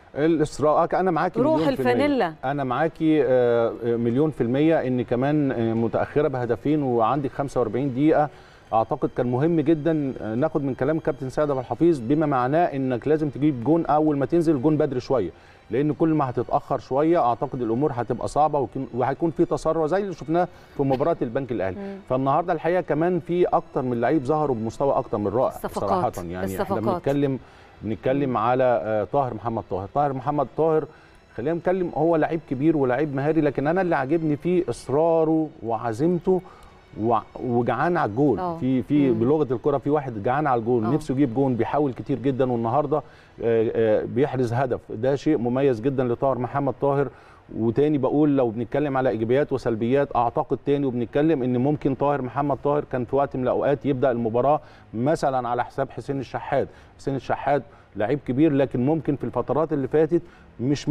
الاصرار انا معاكي روح مليون في المية. الفانيلا. انا معاكي آه، مليون في المية ان كمان آه، متاخره بهدفين وعندك 45 دقيقه اعتقد كان مهم جدا آه، ناخد من كلام كابتن سيد عبد الحفيظ بما معناه انك لازم تجيب جون اول ما تنزل جون بدري شويه لان كل ما هتتاخر شويه اعتقد الامور هتبقى صعبه ويكون- وهيكون في تسرع زي اللي شفناه في مباراه البنك الاهلي فالنهارده الحقيقه كمان في اكتر من لعيب ظهروا بمستوى اكتر من رائع الصفقات. صراحه يعني احنا الصفقات. بنتكلم بنتكلم على آه، طاهر محمد طاهر طاهر محمد طاهر خلينا نتكلم هو لعيب كبير ولعيب مهاري لكن انا اللي عاجبني فيه اصراره وعزيمته وع- وجعان على الجول آه. في في مم. بلغه الكره في واحد جعان على الجول آه. نفسه يجيب جون بيحاول كتير جدا والنهارده آه، آه، بيحرز هدف ده شيء مميز جدا لطاهر محمد طاهر وتاني بقول لو بنتكلم على ايجابيات وسلبيات اعتقد تاني وبنتكلم ان ممكن طاهر محمد طاهر كان في وقت من الاوقات يبدا المباراه مثلا على حساب حسين الشحات حسين الشحات لعيب كبير لكن ممكن في الفترات اللي فاتت مش 100%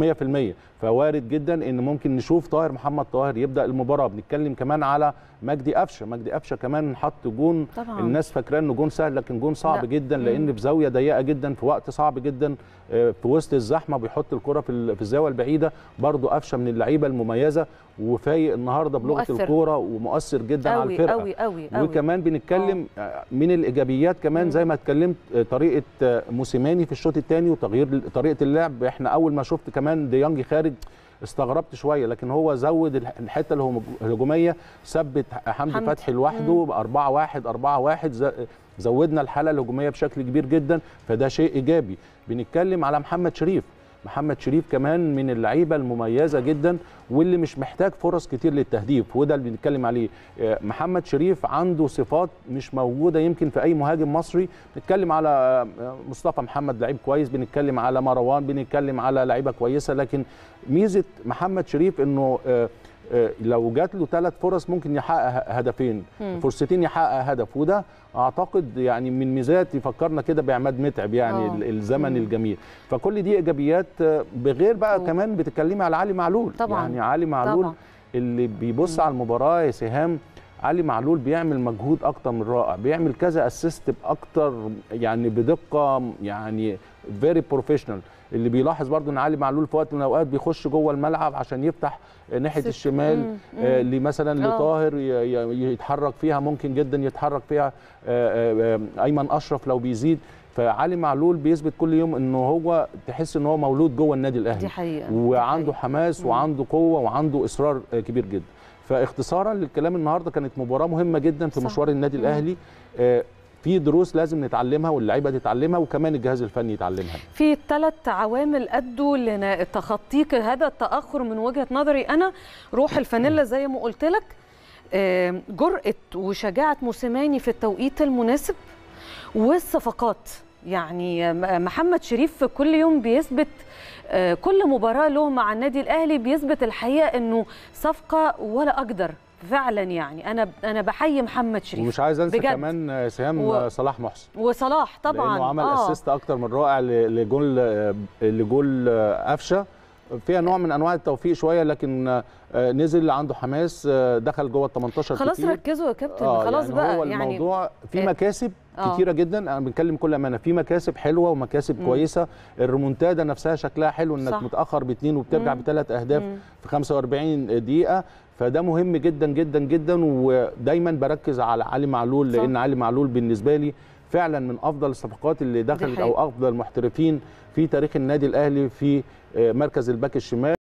فوارد جدا ان ممكن نشوف طاهر محمد طاهر يبدا المباراه بنتكلم كمان على مجدي قفشه مجدي قفشه كمان حط جون طبعاً. الناس فاكراه انه جون سهل لكن جون صعب لا. جدا مم. لان في زاويه ضيقه جدا في وقت صعب جدا آه، في وسط الزحمه بيحط الكره في ال- في الزاويه البعيده برضو قفشه من اللعيبه المميزه وفايق النهارده بلغه مؤثر. الكوره ومؤثر جدا على قوي الفرقه قوي قوي قوي وكمان بنتكلم آه، من الايجابيات كمان زي ما اتكلمت آه، طريقه آه، موسيماني في الشوط الثاني وتغيير طريقه اللعب احنا اول ما شفت كمان ديانج خارج استغربت شويه لكن هو زود الح- الحته الهجوم- الهجوميه ثبت حمدي حمدي. فتحي لوحده 4 1 4 1 زودنا الحاله الهجوميه بشكل كبير جدا فده شيء ايجابي بنتكلم على محمد شريف محمد شريف كمان من اللعيبه المميزه جدا واللي مش محتاج فرص كتير للتهديف وده اللي بنتكلم عليه آه، محمد شريف عنده صفات مش موجوده يمكن في اي مهاجم مصري بنتكلم على آه، مصطفى محمد لعيب كويس بنتكلم على مروان بنتكلم على لعيبه كويسه لكن ميزه محمد شريف انه آه، آه، لو جات له ثلاث فرص ممكن يحقق ه- هدفين مم. فرصتين يحقق هدف وده اعتقد يعني من ميزات يفكرنا كده بعماد متعب يعني آه. ال- الزمن مم. الجميل فكل دي ايجابيات آه، بغير بقى و- كمان بتتكلمي على علي معلول طبعاً. يعني علي معلول طبعاً. اللي بيبص على المباراه يا سهام علي معلول بيعمل مجهود اكتر من رائع بيعمل كذا اسيست باكتر يعني بدقه يعني فيري بروفيشنال اللي بيلاحظ برضو ان علي معلول في وقت من الاوقات بيخش جوه الملعب عشان يفتح ناحيه سك- الشمال مم، آه، مم. اللي مثلا آه. لطاهر ي- ي- يتحرك فيها ممكن جدا يتحرك فيها آه، آه، آه، ايمن اشرف لو بيزيد فعلي معلول بيثبت كل يوم انه هو تحس ان هو مولود جوه النادي الاهلي دي حقيقه دي وعنده حقيقة. حماس مم. وعنده قوه وعنده اصرار آه، كبير جدا فاختصارا للكلام النهارده كانت مباراه مهمه جدا في صح. مشوار النادي مم. الاهلي آه، في دروس لازم نتعلمها واللعيبه تتعلمها وكمان الجهاز الفني يتعلمها في ثلاث عوامل ادوا لتخطيك هذا التاخر من وجهه نظري انا روح الفانيلا زي ما قلت لك آم، جرأه وشجاعه موسيماني في التوقيت المناسب والصفقات يعني م- محمد شريف كل يوم بيثبت آه، كل مباراه له مع النادي الاهلي بيثبت الحقيقه انه صفقه ولا اقدر فعلا يعني انا انا بحيي محمد شريف ومش عايز انسى بجد. كمان آه، سهام و- آه، صلاح محسن وصلاح طبعا لانه عمل آه. اسيست اكتر من رائع ل- لجول آه، لجول آه، قفشه فيها نوع من انواع التوفيق شويه لكن آه، نزل عنده حماس آه، دخل جوه ال 18 خلاص كتير. ركزوا يا كابتن آه خلاص يعني بقى هو يعني الموضوع في آه. مكاسب آه. كتيره جدا انا بنتكلم كل امانه في مكاسب حلوه ومكاسب مم. كويسه الريمونتادا نفسها شكلها حلو انك صح. متاخر باثنين وبترجع مم. بثلاث اهداف مم. في 45 دقيقه فده مهم جدا جدا جدا ودايما بركز على علي معلول صح. لان علي معلول بالنسبه لي فعلا من افضل الصفقات اللي دخلت حقيقة. او افضل المحترفين في تاريخ النادي الاهلي في آه، مركز الباك الشمال